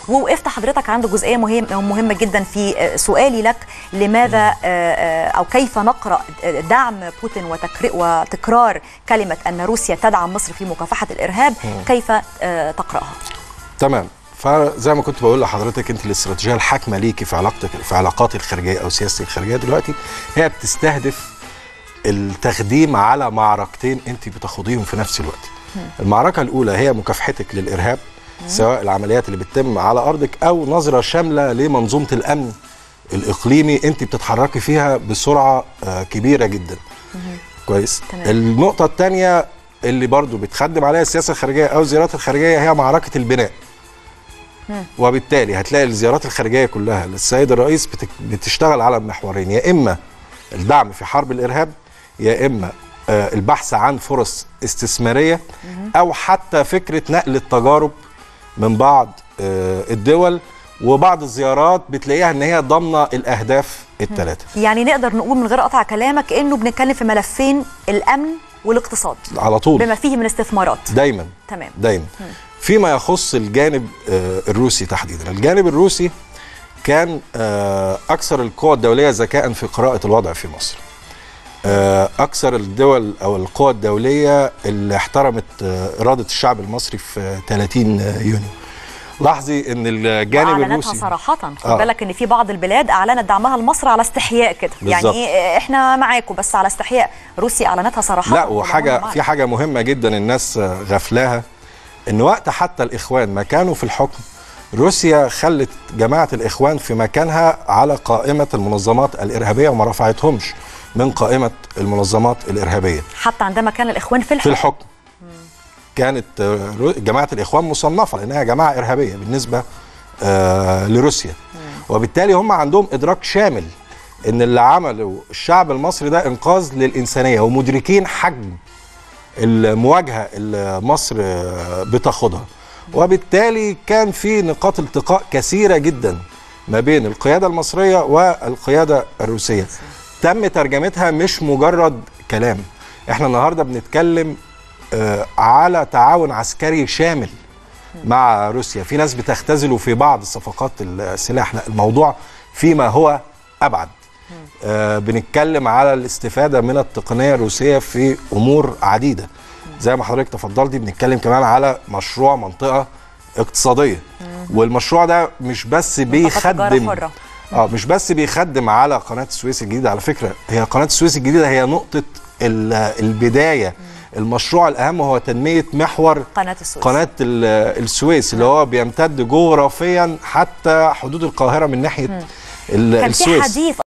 ووقفت حضرتك عند جزئيه مهم مهمه جدا في آه، سؤالي لك لماذا آه، آه، او كيف نقرا دعم بوتين وتكر- وتكرار كلمه ان روسيا تدعم مصر في مكافحه الارهاب كيف آه، تقراها تمام فزي ما كنت بقول لحضرتك انت الاستراتيجيه الحاكمه ليكي في علاقتك في علاقاتي الخارجيه او سياستي الخارجيه دلوقتي هي بتستهدف التخديم على معركتين انت بتخوضيهم في نفس الوقت. المعركه الاولى هي مكافحتك للارهاب سواء العمليات اللي بتتم على ارضك او نظره شامله لمنظومه الامن الاقليمي انت بتتحركي فيها بسرعه آه، كبيره جدا. كويس تمام. النقطه الثانيه اللي برضو بتخدم عليها السياسه الخارجيه او الزيارات الخارجيه هي معركه البناء. وبالتالي هتلاقي الزيارات الخارجيه كلها للسيد الرئيس بتك- بتشتغل على محورين يا اما الدعم في حرب الارهاب يا اما آه، البحث عن فرص استثماريه او حتى فكره نقل التجارب من بعض آه، الدول وبعض الزيارات بتلاقيها ان هي ضامنه الاهداف الثلاثه يعني نقدر نقول من غير قطع كلامك انه بنتكلم في ملفين الامن والاقتصاد على طول بما فيه من استثمارات دايما تمام دايما فيما يخص الجانب آه، الروسي تحديدا الجانب الروسي كان آه، اكثر القوى الدوليه ذكاء في قراءه الوضع في مصر آه، اكثر الدول او القوى الدوليه اللي احترمت آه، اراده الشعب المصري في 30 يونيو لاحظي ان الجانب واعلاناتها الروسي صراحه خد آه. بالك ان في بعض البلاد اعلنت دعمها لمصر على استحياء كده يعني بالظبط. ايه احنا معاكم بس على استحياء روسيا اعلنتها صراحه لا طبعاً وحاجه معاك. في حاجه مهمه جدا الناس آه، غفلاها ان وقت حتى الاخوان ما كانوا في الحكم روسيا خلت جماعه الاخوان في مكانها على قائمه المنظمات الارهابيه وما رفعتهمش من قائمه المنظمات الارهابيه حتى عندما كان الاخوان في في الحكم الحكم كانت آه، رو- جماعه الاخوان مصنفه لانها جماعه ارهابيه بالنسبه آه، لروسيا وبالتالي هم عندهم ادراك شامل ان اللي عمله الشعب المصري ده انقاذ للانسانيه ومدركين حجم المواجهه اللي مصر آه، بتاخدها وبالتالي كان في نقاط التقاء كثيره جدا ما بين القياده المصريه والقياده الروسيه تم ترجمتها مش مجرد كلام احنا النهارده بنتكلم آه، على تعاون عسكري شامل مع روسيا في ناس بتختزلوا في بعض صفقات السلاح لا الموضوع فيما هو ابعد آه بنتكلم على الاستفاده من التقنيه الروسيه في امور عديده زي ما حضرتك تفضلتي بنتكلم كمان على مشروع منطقه اقتصاديه والمشروع ده مش بس تجارة بيخدم حرة. اه مش بس بيخدم على قناه السويس الجديده على فكره هي قناه السويس الجديده هي نقطه ال- البدايه المشروع الاهم هو تنميه محور قناه السويس قناه ال- السويس اللي هو بيمتد جغرافيا حتى حدود القاهره من ناحيه ال- كان في السويس حديث